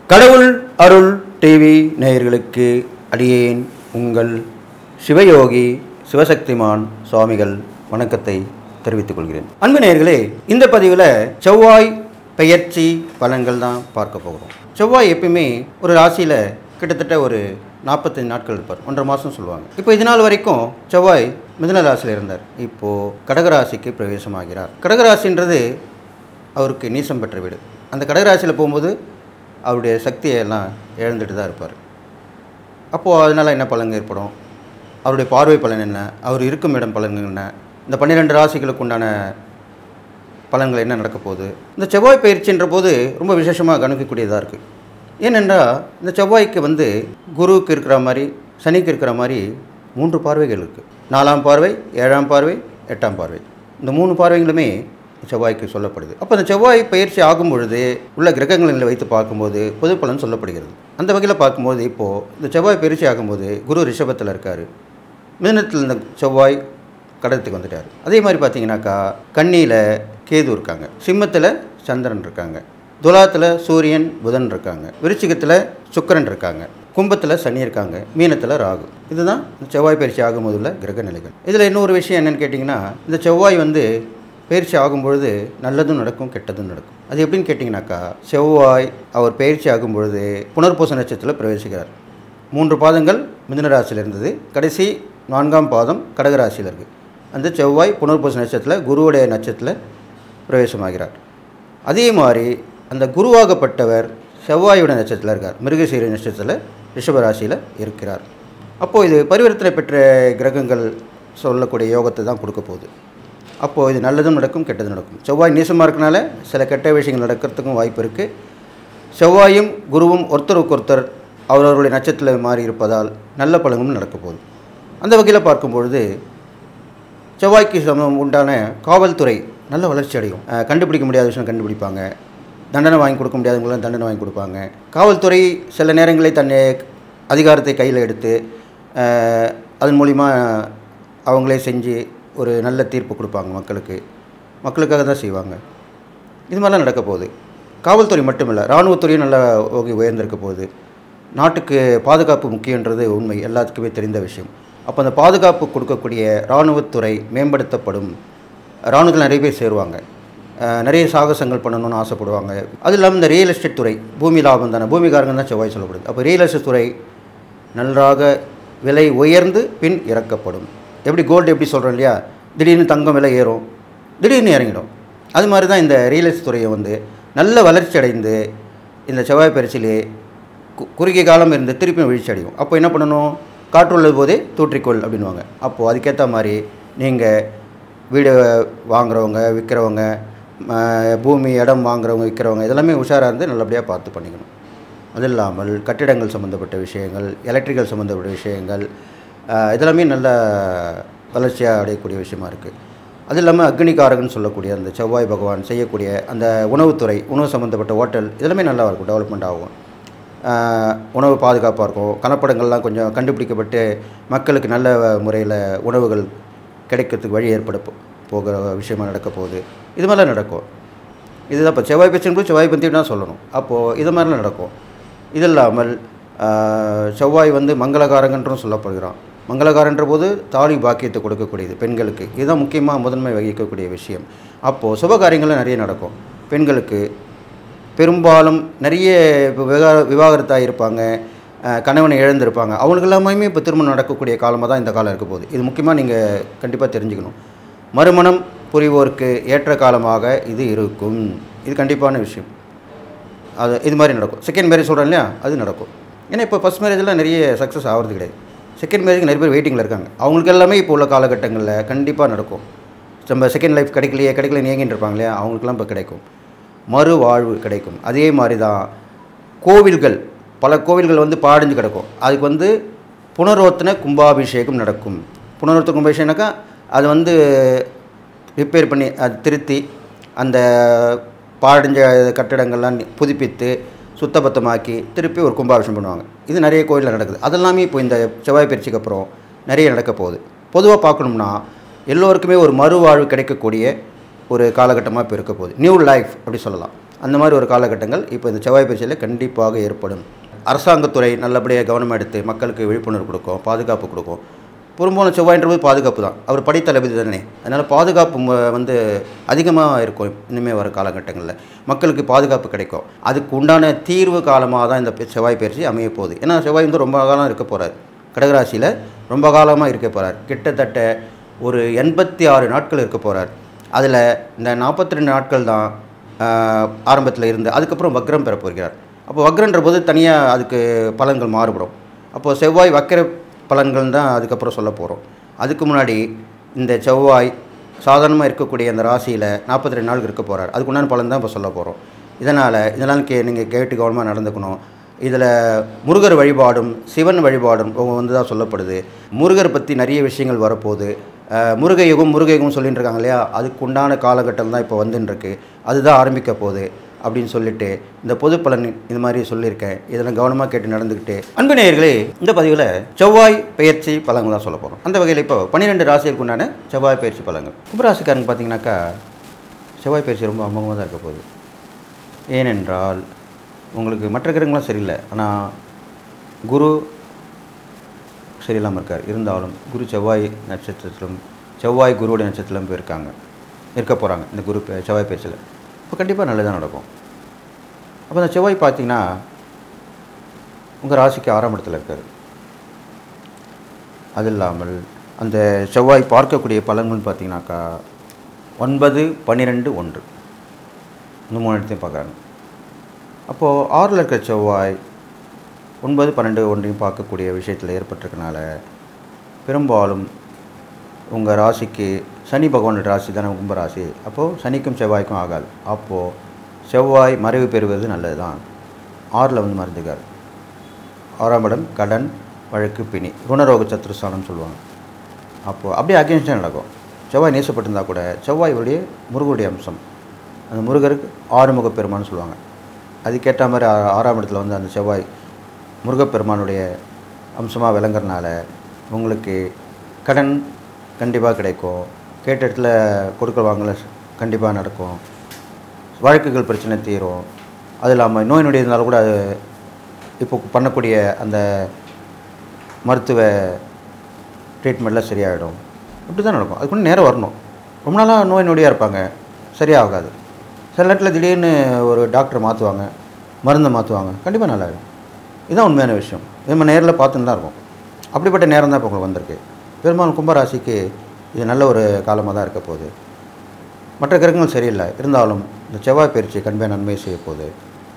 கடவுள் அருள் டிவி நேயர்களுக்கு அடியேன் உங்கள் சிவயோகி சிவசக்திமான் சுவாமிகள் வணக்கத்தை தெரிவித்துக் கொள்கிறேன் அன்பு நேயர்களே இந்த பதிவில் செவ்வாய் பெயர்ச்சி பலன்கள் தான் பார்க்க போகிறோம் செவ்வாய் எப்பயுமே ஒரு ராசியில் கிட்டத்தட்ட ஒரு நாற்பத்தஞ்சு நாட்கள் இருப்பார் ஒன்றரை மாதம் சொல்லுவாங்க இப்போ இது நாள் வரைக்கும் செவ்வாய் மிதுன ராசியில் இருந்தார் இப்போது கடகராசிக்கு பிரவேசமாகிறார் கடகராசின்றது அவருக்கு நீசம் பெற்ற வீடு அந்த கடகராசியில் போகும்போது அவருடைய சக்தியை எல்லாம் இழந்துட்டு தான் இருப்பார் அப்போது அதனால் என்ன பலன் ஏற்படும் அவருடைய பார்வை பலன் என்ன அவர் இருக்கும் இடம் பலன்கள் என்ன இந்த பன்னிரெண்டு ராசிகளுக்கு உண்டான பலன்கள் என்ன நடக்க போகுது இந்த செவ்வாய் பயிற்சின்ற போது ரொம்ப விசேஷமாக கவனிக்கக்கூடியதாக இருக்குது ஏனென்றால் இந்த செவ்வாய்க்கு வந்து குருவுக்கு இருக்கிற மாதிரி சனிக்கு இருக்கிற மாதிரி மூன்று பார்வைகள் இருக்குது நாலாம் பார்வை ஏழாம் பார்வை எட்டாம் பார்வை இந்த மூணு பார்வைகளுமே செவ்வாய்க்கு சொல்லப்படுது அப்போ அந்த செவ்வாய் பயிற்சி ஆகும் பொழுது உள்ள கிரகங்களை வைத்து பார்க்கும்போது பொது பலன் சொல்லப்படுகிறது அந்த வகையில் பார்க்கும்போது இப்போது இந்த செவ்வாய் பயிற்சி ஆகும்போது குரு ரிஷபத்தில் இருக்கார் மிதனத்தில் இந்த செவ்வாய் கடகத்துக்கு வந்துட்டார் அதே மாதிரி பார்த்தீங்கன்னாக்கா கன்னியில் கேது இருக்காங்க சிம்மத்தில் சந்திரன் இருக்காங்க துலாத்தில் சூரியன் புதன் இருக்காங்க விருச்சிகத்தில் சுக்கிரன் இருக்காங்க கும்பத்தில் சனி இருக்காங்க மீனத்தில் ராகு இதுதான் இந்த செவ்வாய் பயிற்சி ஆகும்போது உள்ள கிரக நிலைகள் இதில் இன்னொரு விஷயம் என்னென்னு கேட்டிங்கன்னா இந்த செவ்வாய் வந்து பயிற்சி ஆகும்பொழுது நல்லதும் நடக்கும் கெட்டதும் நடக்கும் அது எப்படின்னு கேட்டிங்கனாக்கா செவ்வாய் அவர் பயிற்சி ஆகும் பொழுது புனர்பூச நட்சத்திரத்தில் பிரவேசிக்கிறார் மூன்று பாதங்கள் மிதுன ராசியில் இருந்தது கடைசி நான்காம் பாதம் கடகராசியில் இருக்குது அந்த செவ்வாய் புனர்பூச நட்சத்திரத்தில் குருவுடைய நட்சத்திரத்தில் பிரவேசமாகிறார் அதே மாதிரி அந்த குருவாகப்பட்டவர் செவ்வாயோட நட்சத்திரத்தில் இருக்கார் மிருகசீர நட்சத்திரத்தில் ரிஷபராசியில் இருக்கிறார் அப்போது இது பரிவர்த்தனை பெற்ற கிரகங்கள் சொல்லக்கூடிய யோகத்தை தான் கொடுக்க போகுது அப்போது இது நல்லதும் நடக்கும் கெட்டதும் நடக்கும் செவ்வாய் நீசமாக இருக்கனால சில கெட்ட விஷயங்கள் நடக்கிறதுக்கும் வாய்ப்பு இருக்குது செவ்வாயும் குருவும் ஒருத்தருக்கு ஒருத்தர் அவரவருடைய நட்சத்திரத்தில் மாறி இருப்பதால் நல்ல பலன்களும் நடக்க போகுது அந்த வகையில் பார்க்கும்பொழுது செவ்வாய்க்கு சமம் உண்டான காவல்துறை நல்ல வளர்ச்சி அடையும் அஹ், கண்டுபிடிக்க முடியாத விஷயம் கண்டுபிடிப்பாங்க தண்டனை வாங்கி கொடுக்க முடியாதவங்களாம் தண்டனை வாங்கி கொடுப்பாங்க காவல்துறை சில நேரங்களில் தன்னை அதிகாரத்தை கையில் எடுத்து அஹ், அதன் மூலிமா அவங்களே செஞ்சு ஒரு நல்ல தீர்ப்பு கொடுப்பாங்க மக்களுக்கு மக்களுக்காக தான் செய்வாங்க இது மாதிரிலாம் நடக்க போகுது காவல்துறை மட்டும் இல்லை இராணுவத்துறையும் நல்லா ஓகே உயர்ந்திருக்க போகுது நாட்டுக்கு பாதுகாப்பு முக்கியன்றது உண்மை எல்லாத்துக்குமே தெரிந்த விஷயம் அப்போ அந்த பாதுகாப்பு கொடுக்கக்கூடிய இராணுவத்துறை மேம்படுத்தப்படும் இராணுவத்தில் நிறைய பேர் சேருவாங்க அஹ் நிறைய சாகசங்கள் பண்ணணும்னு ஆசைப்படுவாங்க அது இல்லாமல் இந்த ரியல் எஸ்டேட் துறை பூமி லாபம் தானே பூமிகாரங்க தான் செவ்வாய் சொல்லப்படுது அப்போ ரியல் எஸ்டேட் துறை நன்றாக விலை உயர்ந்து பின் இறக்கப்படும் எப்படி கோல்டு எப்படி சொல்கிறோம் இல்லையா திடீர்னு தங்கம் விலை ஏறும் திடீர்னு இறங்கிடும் அது மாதிரி தான் இந்த ரியல் எஸ்டேட் துறையை வந்து நல்ல வளர்ச்சி அடைந்து இந்த செவ்வாய் பரிசிலே கு- குறுகிய காலம் இருந்து திருப்பியும் வீழ்ச்சி அடையும் அப்போ என்ன பண்ணணும் காற்றுள்ள போதே தூற்றிக்கொள் அப்படின்வாங்க அப்போது அதுக்கேற்ற மாதிரி நீங்கள் வீடு வாங்குறவங்க விற்கிறவங்க பூமி இடம் வாங்குறவங்க விற்கிறவங்க இதெல்லாமே உஷாராக இருந்து நல்லபடியாக பார்த்து பண்ணிக்கணும் அது இல்லாமல் கட்டிடங்கள் சம்மந்தப்பட்ட விஷயங்கள் எலக்ட்ரிக்கல் சம்மந்தப்பட்ட விஷயங்கள் அஹ், இதெல்லாமே நல்ல வளர்ச்சியாக அடையக்கூடிய விஷயமா இருக்குது அது இல்லாமல் அக்னிகாரகன் சொல்லக்கூடிய அந்த செவ்வாய் பகவான் செய்யக்கூடிய அந்த உணவுத்துறை உணவு சம்மந்தப்பட்ட ஹோட்டல் இதெல்லாமே நல்லா இருக்கும் டெவலப்மெண்ட் ஆகும் ஆஹ் உணவு பாதுகாப்பாக இருக்கும் கலப்படங்கள்லாம் கொஞ்சம் கண்டுபிடிக்கப்பட்டு மக்களுக்கு நல்ல முறையில் உணவுகள் கிடைக்கிறதுக்கு வழி ஏற்பட போ- போகிற விஷயமா நடக்க போகுது இது மாதிரிலாம் நடக்கும் இதுதான் இப்போ செவ்வாய் பேச்சுன்னு செவ்வாய் பற்றி தான் சொல்லணும் அப்போது இது மாதிரிலாம் நடக்கும் இது இல்லாமல் ஆஹ் செவ்வாய் வந்து மங்களகாரங்கன்றும் சொல்லப்படுகிறான் மங்களகாரன்ற போது தாலி பாக்கியத்தை கொடுக்கக்கூடியது பெண்களுக்கு இதுதான் முக்கியமாக முதன்மை வகிக்கக்கூடிய விஷயம் அப்போது சுபகாரியங்களும் நிறைய நடக்கும் பெண்களுக்கு பெரும்பாலும் நிறைய இப்போ விவா விவாகரத்தாக இருப்பாங்க அஹ், கணவனை இழந்திருப்பாங்க அவங்களுக்கு எல்லாமே இப்போ திருமணம் நடக்கக்கூடிய காலமாக தான் இந்த காலம் இருக்க போகுது இது முக்கியமாக நீங்கள் கண்டிப்பாக தெரிஞ்சுக்கணும் மறுமணம் புரிவோருக்கு ஏற்ற காலமாக இது இருக்கும் இது கண்டிப்பான விஷயம் அது இது மாதிரி நடக்கும் செகண்ட் மேரேஜ் சொல்கிறேன் இல்லையா அது நடக்கும் ஏன்னா இப்போ ஃபஸ்ட் மேரேஜெலாம் நிறைய சக்ஸஸ் ஆகிறது கிடையாது செகண்ட் மேரேஜ்க்கு நிறைய பேர் வெயிட்டிங்கில் இருக்காங்க அவங்களுக்கு எல்லாமே இப்போ உள்ள காலகட்டங்களில் கண்டிப்பாக நடக்கும் நம்ம செகண்ட் லைஃப் கிடைக்கலையே கிடைக்கல ஏங்கிட்டு இருப்பாங்க இல்லையா அவங்களுக்குலாம் இப்போ கிடைக்கும் மறுவாழ்வு கிடைக்கும் அதே மாதிரி தான் கோவில்கள் பல கோவில்கள் வந்து பாடிஞ்சு கிடக்கும் அதுக்கு வந்து புனரோத்தன கும்பாபிஷேகம் நடக்கும் புனரோத்தன கும்பாபிஷேகம்னாக்கா அது வந்து ரிப்பேர் பண்ணி அது திருத்தி அந்த பாடிஞ்ச கட்டிடங்கள்லாம் புதுப்பித்து சுத்தபத்தமாக்கி திருப்பி ஒரு கும்பாபிஷேகம் பண்ணுவாங்க இது நிறைய கோயிலில் நடக்குது அதெல்லாமே இப்போ இந்த செவ்வாய் பயிற்சிக்கு அப்புறம் நிறைய நடக்க போகுது பொதுவாக பார்க்கணும்னா எல்லோருக்குமே ஒரு மறுவாழ்வு கிடைக்கக்கூடிய ஒரு காலகட்டமாக இப்போ இருக்க போகுது நியூ லைஃப் அப்படி சொல்லலாம் அந்த மாதிரி ஒரு காலகட்டங்கள் இப்போ இந்த செவ்வாய் பயிற்சியில் கண்டிப்பாக ஏற்படும் அரசாங்கத்துறை நல்லபடியாக கவனம் எடுத்து மக்களுக்கு விழிப்புணர்வு கொடுக்கும் பாதுகாப்பு கொடுக்கும் பெரும்பாலும் செவ்வாய்ன்றது பாதுகாப்பு தான் அவர் படைத்தளபதி தானே அதனால் பாதுகாப்பு ம- வந்து அதிகமாக இருக்கும் இனிமேல் வர காலகட்டங்களில் மக்களுக்கு பாதுகாப்பு கிடைக்கும் அதுக்கு உண்டான தீர்வு காலமாக தான் இந்த பெ- செவ்வாய் பயிற்சி அமைய போகுது ஏன்னா செவ்வாய் வந்து ரொம்ப காலம் இருக்க போகிறார் கடகராசியில் ரொம்ப காலமாக இருக்க போகிறார் கிட்டத்தட்ட ஒரு எண்பத்தி ஆறு நாட்கள் இருக்க போகிறார் அதில் இந்த நாற்பத்தி ரெண்டு நாட்கள் தான் ஆரம்பத்தில் இருந்து அதுக்கப்புறம் வக்ரம் பெற போகிறார் அப்போ வக்ரன்ற போது தனியாக அதுக்கு பலன்கள் மாறுபடும் அப்போது செவ்வாய் வக்கர பலன்கள் தான் அதுக்கப்புறம் சொல்ல போகிறோம் அதுக்கு முன்னாடி இந்த செவ்வாய் சாதாரணமாக இருக்கக்கூடிய அந்த ராசியில் நாற்பத்தி ரெண்டு நாளுக்கு இருக்க போகிறார் அதுக்கு உண்டான பலன் தான் இப்போ சொல்ல போகிறோம் இதனால் இதெல்லாம் கே நீங்கள் கேட்டு கவனமாக நடந்துக்கணும் இதில் முருகர் வழிபாடும் சிவன் வழிபாடும் வந்து தான் சொல்லப்படுது முருகர் பற்றி நிறைய விஷயங்கள் வரப்போகுது அஹ், முருக யுகம் முருக யுகம் சொல்லிட்டு இருக்காங்க இல்லையா அதுக்கு உண்டான காலகட்டம் தான் இப்போ வந்துன்னு இருக்கு அதுதான் ஆரம்பிக்க போகுது அப்படின்னு சொல்லிட்டு இந்த பொது பலன் இந்த மாதிரி சொல்லியிருக்கேன் இதெல்லாம் கவனமாக கேட்டு நடந்துக்கிட்டு அன்பு நேயர்களே இந்த பதிவில் செவ்வாய் பெயர்ச்சி பலன்கள் தான் சொல்ல போகிறோம் அந்த வகையில் இப்போ பன்னிரெண்டு ராசிகளுக்கு உண்டான செவ்வாய் பயிற்சி பலன்கள் கும்பராசிக்காரங்க பார்த்தீங்கன்னாக்கா செவ்வாய் பயிற்சி ரொம்ப அமோகமாக தான் இருக்க போகுது ஏனென்றால் உங்களுக்கு மற்ற கிரகங்களும் சரியில்லை ஆனால் குரு சரியில்லாமல் இருக்கார் இருந்தாலும் குரு செவ்வாய் நட்சத்திரத்திலும் செவ்வாய் குருவுடைய நட்சத்திரம் போயிருக்காங்க இருக்க போகிறாங்க இந்த குரு பே- செவ்வாய் பேச்சில் இப்போ கண்டிப்பாக நல்லதாக நடக்கும் அப்போ அந்த செவ்வாய் பார்த்தீங்கன்னா உங்கள் ராசிக்கு ஆறாம் இடத்துல இருக்கார் அது இல்லாமல் அந்த செவ்வாய் பார்க்கக்கூடிய பலன்கள்னு பார்த்தீங்கன்னாக்கா ஒன்பது பன்னிரெண்டு ஒன்று இந்த மூணு இடத்தையும் பார்க்குறாங்க அப்போது ஆறில் இருக்கிற செவ்வாய் ஒன்பது பன்னெண்டு ஒன்றையும் பார்க்கக்கூடிய விஷயத்தில் ஏற்பட்டிருக்கனால பெரும்பாலும் உங்கள் ராசிக்கு சனி பகவானோட ராசி தானே கும்ப ராசி அப்போது சனிக்கும் செவ்வாய்க்கும் ஆகாது அப்போது செவ்வாய் மறைவு பெறுவது நல்லது தான் ஆறில் வந்து மறைஞ்சுக்கார் ஆறாம் இடம் கடன் வழக்கு பிணி ருணரோக சத்துருஸ்தானம் சொல்லுவாங்க அப்போது அப்படியே அகேன்ஸ்டாக நடக்கும் செவ்வாய் நேசப்பட்டிருந்தா கூட செவ்வாய் இவருடைய முருகருடைய அம்சம் அந்த முருகருக்கு ஆறுமுக பெருமான்னு சொல்லுவாங்க அதுக்கேற்ற மாதிரி ஆ- ஆறாம் இடத்துல வந்து அந்த செவ்வாய் முருகப்பெருமானுடைய அம்சமாக விளங்குறனால உங்களுக்கு கடன் கண்டிப்பாக கிடைக்கும் கேட்ட இடத்துல கொடுக்கல் வாங்கல கண்டிப்பாக நடக்கும் வழக்குகள் பிரச்சனை தீரும் அது இல்லாமல் நோய் நொடி இருந்தாலும் கூட அது இப்போ பண்ணக்கூடிய அந்த மருத்துவ ட்ரீட்மெண்ட்லாம் சரியாயிடும் இப்படி தான் நடக்கும் அதுக்கு முன்ன நேரம் வரணும் ரொம்ப நாளாக நோய் நொடியாக இருப்பாங்க சரியாகாது சில நேரத்தில் திடீர்னு ஒரு டாக்டரை மாற்றுவாங்க மருந்தை மாற்றுவாங்க கண்டிப்பாக நல்லாயிடும் இதுதான் உண்மையான விஷயம் நம்ம நேரில் பார்த்துன்னு தான் இருக்கும் அப்படிப்பட்ட நேரம் தான் இப்போ உங்களுக்கு வந்திருக்கு பெரும்பாலும் கும்பராசிக்கு இது நல்ல ஒரு காலமாக தான் இருக்க போகுது மற்ற கிரகங்கள் சரியில்லை இருந்தாலும் இந்த செவ்வாய் பயிற்சி கண்டிப்பாக நன்மை செய்ய போகுது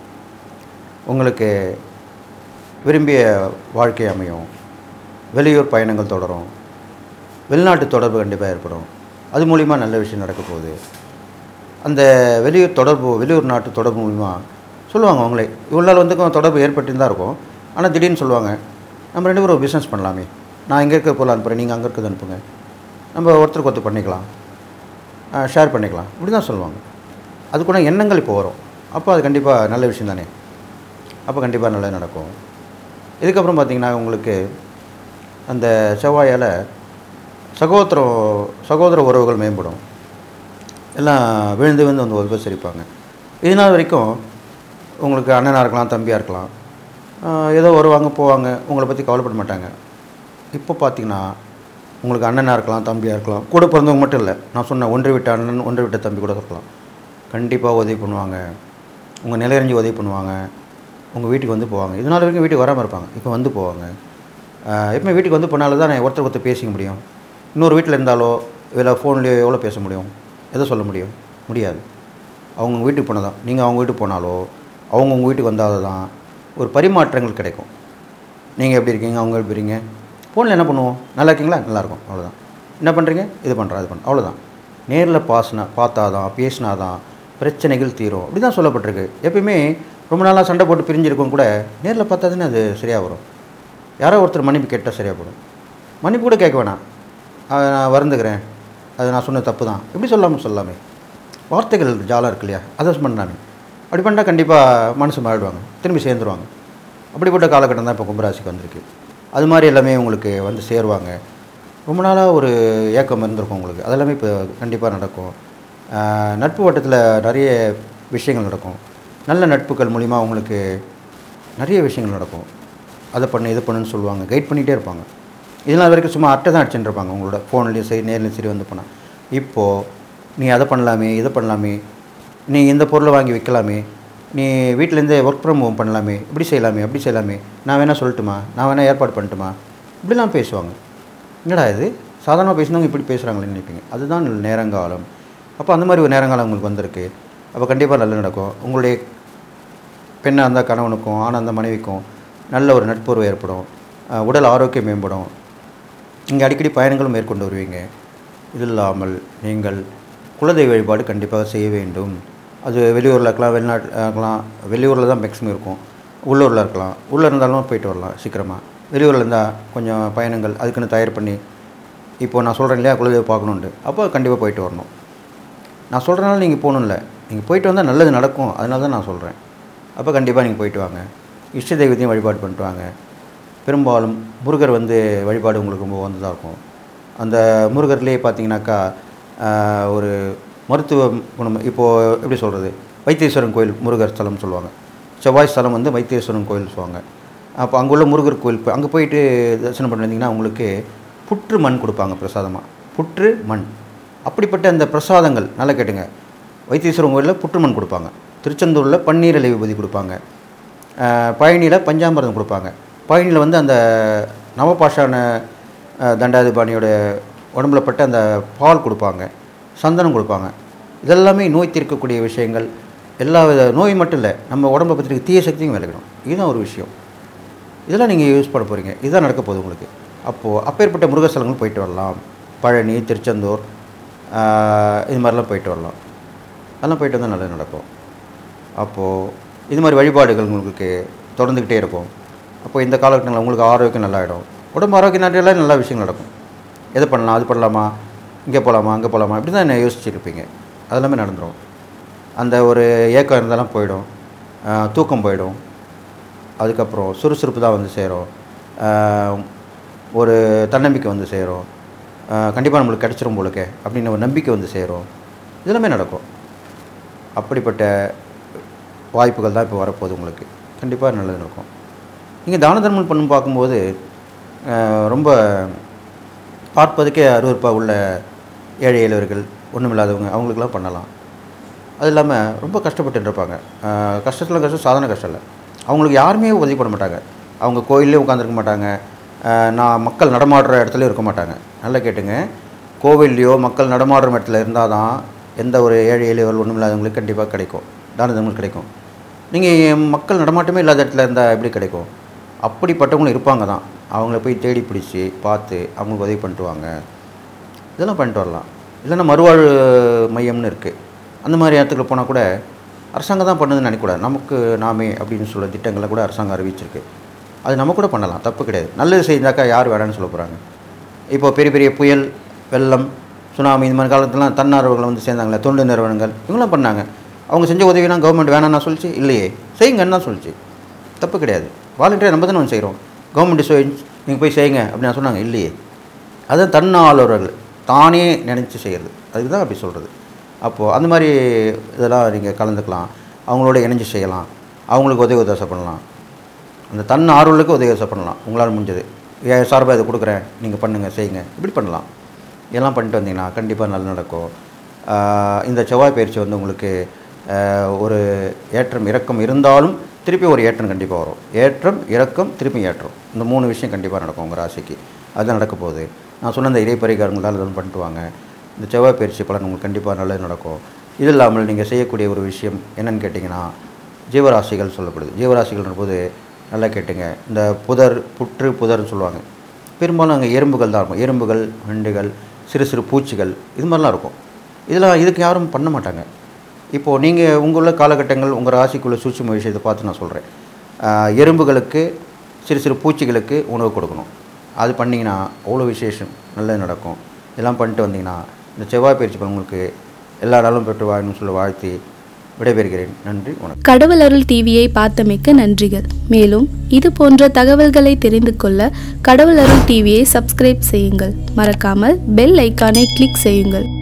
உங்களுக்கு விரும்பிய வாழ்க்கை அமையும் வெளியூர் பயணங்கள் தொடரும் வெளிநாட்டு தொடர்பு கண்டிப்பாக ஏற்படும் அது மூலிமா நல்ல விஷயம் நடக்க போகுது அந்த வெளியூர் தொடர்பு வெளியூர் நாட்டு தொடர்பு மூலிமா சொல்லுவாங்க அவங்களே இவ்வளோ நாள் வந்து கொஞ்சம் தொடர்பு ஏற்பட்டு தான் இருக்கும் ஆனால் திடீர்னு சொல்லுவாங்க நம்ம ரெண்டு பேரும் ஒரு பிஸ்னஸ் பண்ணலாமே நான் இங்கே இருக்க போல அனுப்புகிறேன் நீங்கள் அங்கே இருக்கிறது அனுப்புங்க நம்ம ஒருத்தருக்கு ஒருத்தர் பண்ணிக்கலாம் ஷேர் பண்ணிக்கலாம் இப்படி தான் சொல்லுவாங்க அது கூட எண்ணங்கள் இப்போ வரும் அப்போ அது கண்டிப்பாக நல்ல விஷயம் தானே அப்போ கண்டிப்பாக நல்லது நடக்கும் இதுக்கப்புறம் பார்த்திங்கன்னா உங்களுக்கு அந்த செவ்வாயால் சகோதரம் சகோதர உறவுகள் மேம்படும் எல்லாம் விழுந்து விழுந்து வந்து உபசரிப்பாங்க இது நாள் வரைக்கும் உங்களுக்கு அண்ணனாக இருக்கலாம் தம்பியாக இருக்கலாம் ஆஹ் ஏதோ வருவாங்க போவாங்க உங்களை பற்றி கவலைப்பட மாட்டாங்க இப்போ பார்த்தீங்கன்னா உங்களுக்கு அண்ணனாக இருக்கலாம் தம்பியாக இருக்கலாம் கூட பிறந்தவங்க மட்டும் இல்லை நான் சொன்ன ஒன்று விட்ட அண்ணன் ஒன்று விட்ட தம்பி கூட இருக்கலாம் கண்டிப்பாக உதவி பண்ணுவாங்க உங்கள் நிலையறிஞ்சு உதவி பண்ணுவாங்க உங்கள் வீட்டுக்கு வந்து போவாங்க இது நாள் வரைக்கும் வீட்டுக்கு வராமல் இருப்பாங்க இப்போ வந்து போவாங்க ஆஹ் எப்பவுமே வீட்டுக்கு வந்து போனாலும் தான் ஒருத்தர் ஒருத்தர் பேசிக்க முடியும் இன்னொரு வீட்டில் இருந்தாலோ இல்லை ஃபோன்லேயோ எவ்வளோ பேச முடியும் எதை சொல்ல முடியும் முடியாது அவங்க உங்க வீட்டுக்கு போனால் தான் நீங்கள் அவங்க வீட்டுக்கு போனாலோ அவங்க உங்கள் வீட்டுக்கு வந்தால் தான் ஒரு பரிமாற்றங்கள் கிடைக்கும் நீங்கள் எப்படி இருக்கீங்க அவங்க எப்படி இருக்கீங்க ஃபோனில் என்ன பண்ணுவோம் நல்லா இருக்கீங்களா நல்லா இருக்கும் அவ்வளோதான் என்ன பண்ணுறீங்க இது பண்ணுறேன் அது பண்ணுறேன் அவ்வளோதான் நேரில் பாசினா பார்த்தாதான் பேசினாதான் பிரச்சனைகள் தீரும் அப்படி தான் சொல்லப்பட்டிருக்கு எப்பயுமே ரொம்ப நாளாக சண்டை போட்டு பிரிஞ்சிருக்கவங்க கூட நேரில் பார்த்தா தானே அது சரியாக வரும் யாரோ ஒருத்தர் மன்னிப்பு கேட்டால் சரியாக போடும் மன்னிப்பு கூட கேட்க வேணாம் அதை நான் வருந்துக்கிறேன் அது நான் சொன்ன தப்பு தான் எப்படி சொல்லாமல் சொல்லாமே வார்த்தைகள் ஜாலம் இருக்கு இல்லையா அதை பண்ணாமே அப்படி பண்ணால் கண்டிப்பாக மனசு மாறிடுவாங்க திரும்பி சேர்ந்துருவாங்க அப்படிப்பட்ட காலகட்டம் தான் இப்போ கும்பராசிக்கு வந்திருக்கு அது மாதிரி எல்லாமே உங்களுக்கு வந்து சேருவாங்க ரொம்ப நாளாக ஒரு ஏக்கம் இருந்திருக்கும் உங்களுக்கு அதெல்லாமே இப்போ கண்டிப்பாக நடக்கும் ஆஹ் நட்பு வட்டத்தில் நிறைய விஷயங்கள் நடக்கும் நல்ல நட்புகள் மூலிமா உங்களுக்கு நிறைய விஷயங்கள் நடக்கும் அதை பண்ணு இதை பண்ணுன்னு சொல்லுவாங்க கைட் பண்ணிகிட்டே இருப்பாங்க இதெல்லாம் வரைக்கும் சும்மா அட்டை தான் அடிச்சுட்டு இருப்பாங்க உங்களோட ஃபோன்லேயும் சரி நேர்லையும் சரி வந்து போனால் இப்போது நீ அதை பண்ணலாமே இதை பண்ணலாமே நீ இந்த பொருளை வாங்கி விற்கலாமே நீ வீட்டிலேருந்தே ஒர்க் ஃப்ரம் ஹோம் பண்ணலாமே இப்படி செய்யலாமே அப்படி செய்யலாமே நான் வேணால் சொல்லட்டுமா நான் வேணால் ஏற்பாடு பண்ணட்டுமா இப்படிலாம் பேசுவாங்க என்னடா இது சாதாரணமாக பேசினவங்க இப்படி பேசுகிறாங்களேன்னு நினைப்பீங்க அதுதான் நேரங்காலம் அப்போ அந்த மாதிரி ஒரு நேரங்காலம் உங்களுக்கு வந்திருக்கு அப்போ கண்டிப்பாக நல்லது நடக்கும் உங்களுடைய பெண்ணாக இருந்தால் கணவனுக்கும் ஆணாக இருந்தால் மனைவிக்கும் நல்ல ஒரு நட்புறவு ஏற்படும் அஹ் உடல் ஆரோக்கியம் மேம்படும் இங்கே அடிக்கடி பயணங்களும் மேற்கொண்டு வருவீங்க இது இல்லாமல் நீங்கள் குலதெய்வ வழிபாடு கண்டிப்பாக செய்ய வேண்டும் அது வெளியூரில் இருக்கலாம் வெளிநாட்டில் இருக்கலாம் வெளியூரில் தான் மேக்ஸிமம் இருக்கும் உள்ளூரில் இருக்கலாம் உள்ளே இருந்தாலும் போயிட்டு வரலாம் சீக்கிரமாக வெளியூரில் இருந்தால் கொஞ்சம் பயணங்கள் அதுக்குன்னு தயார் பண்ணி இப்போது நான் சொல்கிறேன் இல்லையா குலதெய்வம் பார்க்கணுன்ட்டு அப்போ கண்டிப்பாக போயிட்டு வரணும் நான் சொல்கிறனால நீங்கள் போகணும் இல்லை நீங்கள் போயிட்டு வந்தால் நல்லது நடக்கும் அதனால தான் நான் சொல்கிறேன் அப்போ கண்டிப்பாக நீங்கள் போயிட்டு வாங்க இஷ்ட தெய்வத்தையும் வழிபாடு பண்ணிட்டு வாங்க பெரும்பாலும் முருகர் வந்து வழிபாடு உங்களுக்கு ரொம்ப வந்ததாக இருக்கும் அந்த முருகர்லேயே பார்த்தீங்கன்னாக்கா ஆஹ், ஒரு மருத்துவ குணம் இப்போது எப்படி சொல்கிறது வைத்தீஸ்வரன் கோயில் முருகர் ஸ்தலம்னு சொல்லுவாங்க செவ்வாய் ஸ்தலம் வந்து வைத்தீஸ்வரன் கோயில் சொல்லுவாங்க அப்போ அங்கே உள்ள முருகர் கோயில் போய் அங்கே போயிட்டு தரிசனம் பண்ணி வந்தீங்கன்னா உங்களுக்கு புற்று மண் கொடுப்பாங்க பிரசாதமாக புற்று மண் அப்படிப்பட்ட அந்த பிரசாதங்கள் நல்லா கேட்டுங்க வைத்தீஸ்வரன் கோயிலில் புற்றுமண் கொடுப்பாங்க திருச்செந்தூரில் பன்னீர் இலை விபூதி கொடுப்பாங்க ஆஹ் பழனியில் பஞ்சாமிர்தம் கொடுப்பாங்க பழனியில் வந்து அந்த நவபாஷான ஆஹ் தண்டாதிபாணியோட உடம்புல பட்ட அந்த பால் கொடுப்பாங்க சந்தனம் கொடுப்பாங்க இதெல்லாமே நோய் தீர்க்கக்கூடிய விஷயங்கள் எல்லா வித நோய் மட்டும் இல்லை நம்ம உடம்புல பற்றி தீய சக்தியும் விலகணும் இதுதான் ஒரு விஷயம் இதெல்லாம் நீங்கள் யூஸ் பண்ண போகிறீங்க இதுதான் நடக்க போகுது உங்களுக்கு அப்போது அப்பேற்பட்ட முருகஸ்தலங்கள் போயிட்டு வரலாம் பழனி திருச்செந்தூர் ஆஹ் இது மாதிரிலாம் போயிட்டு வரலாம் அதெல்லாம் போயிட்டு வந்தால் நல்லது நடக்கும் அப்போது இது மாதிரி வழிபாடுகள் உங்களுக்கு தொடர்ந்துக்கிட்டே இருக்கும் அப்போ இந்த காலகட்டங்களில் உங்களுக்கு ஆரோக்கியம் நல்லாயிடும் உடம்பு ஆரோக்கியம் நிறைய நல்ல விஷயங்கள் நடக்கும் எது பண்ணலாம் அது பண்ணலாமா இங்கே போகலாமா அங்கே போகலாமா இப்படி தான் என்ன யோசிச்சுருப்பீங்க அதெல்லாமே நடந்துடும் அந்த ஒரு ஏக்கம் இருந்தாலும் போயிடும் ஆஹ் தூக்கம் போயிடும் அதுக்கப்புறம் சுறுசுறுப்பு தான் வந்து சேரும் ஆஹ் ஒரு தன்னம்பிக்கை வந்து சேரும் கண்டிப்பாக நம்மளுக்கு கிடச்சிரும் போலுக்கே அப்படின்னு ஒரு நம்பிக்கை வந்து சேரும் இதெல்லாமே நடக்கும் அப்படிப்பட்ட வாய்ப்புகள் தான் இப்போ வரப்போகுது உங்களுக்கு கண்டிப்பாக நல்லது நடக்கும் நீங்கள் தான தர்மம் பண்ணும் பார்க்கும்போது ஆஹ் ரொம்ப பார்ப்பதுக்கே அருவருப்பாக உள்ள ஏழை எளியவர்கள் ஒன்றுமில்லாதவங்க அவங்களுக்கெல்லாம் பண்ணலாம் அது இல்லாமல் ரொம்ப கஷ்டப்பட்டு இருப்பாங்க கஷ்டத்தில் கஷ்டம் சாதாரண கஷ்டம் இல்லை அவங்களுக்கு யாருமே உதவி பண்ண மாட்டாங்க அவங்க கோயிலே உட்காந்துருக்க மாட்டாங்க ஆஹ் நான் மக்கள் நடமாடுற இடத்துல இருக்க மாட்டாங்க நல்லா கேட்டுங்க கோவில்லையோ மக்கள் நடமாடுற இடத்துல இருந்தால் தான் எந்த ஒரு ஏழை எளியவர்கள் ஒன்றும் இல்லாதவங்களுக்கு கண்டிப்பாக கிடைக்கும் தான தர்மங்கள் கிடைக்கும் நீங்கள் மக்கள் நடமாட்டமே இல்லாத இடத்துல இருந்தால் எப்படி கிடைக்கும் அப்படிப்பட்டவங்களும் இருப்பாங்க தான் அவங்கள போய் தேடி பிடிச்சி பார்த்து அவங்களுக்கு உதவி பண்ணிட்டு வாங்க இதெல்லாம் பண்ணிட்டு வரலாம் இல்லைன்னா மறுவாழ்வு மையம்னு இருக்குது அந்த மாதிரி இடத்துக்கு போனால் கூட அரசாங்கம் தான் பண்ணுதுன்னு நினைக்கக்கூடாது நமக்கு நாமே அப்படின்னு சொல்ல திட்டங்களை கூட அரசாங்கம் அறிவிச்சிருக்கு அது நம்ம கூட பண்ணலாம் தப்பு கிடையாது நல்லது செஞ்சாக்கா யார் வேணான்னு சொல்ல போகிறாங்க இப்போ பெரிய பெரிய புயல் வெள்ளம் சுனாமி இந்த மாதிரி காலத்துலாம் தன்னார்வர்கள் வந்து சேர்ந்தாங்களே தொண்டு நிறுவனங்கள் இவங்களாம் பண்ணாங்க அவங்க செஞ்ச உதவிலாம் கவர்மெண்ட் வேணாம்னா சொல்லிச்சு இல்லையே செய்யுங்கன்னு தான் சொல்லிச்சு தப்பு கிடையாது வாலண்டியர் நம்ம தானே ஒன்று செய்கிறோம் கவர்மெண்ட் செய் நீங்கள் போய் செய்யுங்க அப்படின்னு சொன்னாங்க இல்லையே அது தன்னாளர்கள் தானே நினச்சி செய்கிறது அதுக்கு தான் அப்படி சொல்கிறது அப்போது அந்த மாதிரி இதெல்லாம் நீங்கள் கலந்துக்கலாம் அவங்களோட இணைஞ்சு செய்யலாம் அவங்களுக்கு உதவி உதவி பண்ணலாம் அந்த தன் ஆர்வலுக்கு உதவி உதவி பண்ணலாம் உங்களால் முடிஞ்சது ஏன் சார்பாக இதை கொடுக்குறேன் நீங்கள் பண்ணுங்கள் செய்யுங்க இப்படி பண்ணலாம் இதெல்லாம் பண்ணிட்டு வந்தீங்கன்னா கண்டிப்பாக நல்லது நடக்கும் ஆஹ் இந்த செவ்வாய் பயிற்சி வந்து உங்களுக்கு ஆஹ் ஒரு ஏற்றம் இறக்கம் இருந்தாலும் திருப்பி ஒரு ஏற்றம் கண்டிப்பாக வரும் ஏற்றம் இறக்கம் திருப்பி ஏற்றம் இந்த மூணு விஷயம் கண்டிப்பாக நடக்கும் உங்கள் ராசிக்கு அதுதான் நடக்க போகுது நான் சொன்ன இந்த இடைப்பரிகாரங்களால் இதெல்லாம் பண்ணிட்டு வாங்க இந்த செவ்வாய் பயிற்சி பலன் உங்களுக்கு கண்டிப்பாக நல்லது நடக்கும் இது இல்லாமல் நீங்கள் செய்யக்கூடிய ஒரு விஷயம் என்னன்னு கேட்டிங்கன்னா ஜீவராசிகள் சொல்லப்படுது ஜீவராசிகள்ன்ற போது நல்லா கேட்டுங்க இந்த புதர் புற்று புதர்னு சொல்லுவாங்க பெரும்பாலும் அங்கே எறும்புகள் தான் இருக்கும் எறும்புகள் வண்டுகள் சிறு சிறு பூச்சிகள் இது மாதிரிலாம் இருக்கும் இதெல்லாம் இதுக்கு யாரும் பண்ண மாட்டாங்க இப்போது நீங்கள் உங்களுள்ள காலகட்டங்கள் உங்கள் ராசிக்குள்ள சூட்சும விஷயத்தை பார்த்து நான் சொல்கிறேன் எறும்புகளுக்கு சிறு சிறு பூச்சிகளுக்கு உணவு கொடுக்கணும் அது பண்ணிங்கன்னா அவ்வளோ விசேஷம் நல்லது நடக்கும் இதெல்லாம் பண்ணிட்டு வந்தீங்கன்னா இந்த செவ்வாய் பயிற்சி பலன் உங்களுக்கு எல்லா நாளும் பெற்று வாழணும்னு சொல்ல வாழ்த்தி விடைபெறுகிறேன் நன்றி வணக்கம் கடவுள் அருள் டிவியை பார்த்தமைக்க நன்றிகள் மேலும் இது போன்ற தகவல்களை தெரிந்து கொள்ள கடவுள் அருள் டிவியை சப்ஸ்கிரைப் செய்யுங்கள் மறக்காமல் பெல் ஐக்கானை கிளிக் செய்யுங்கள்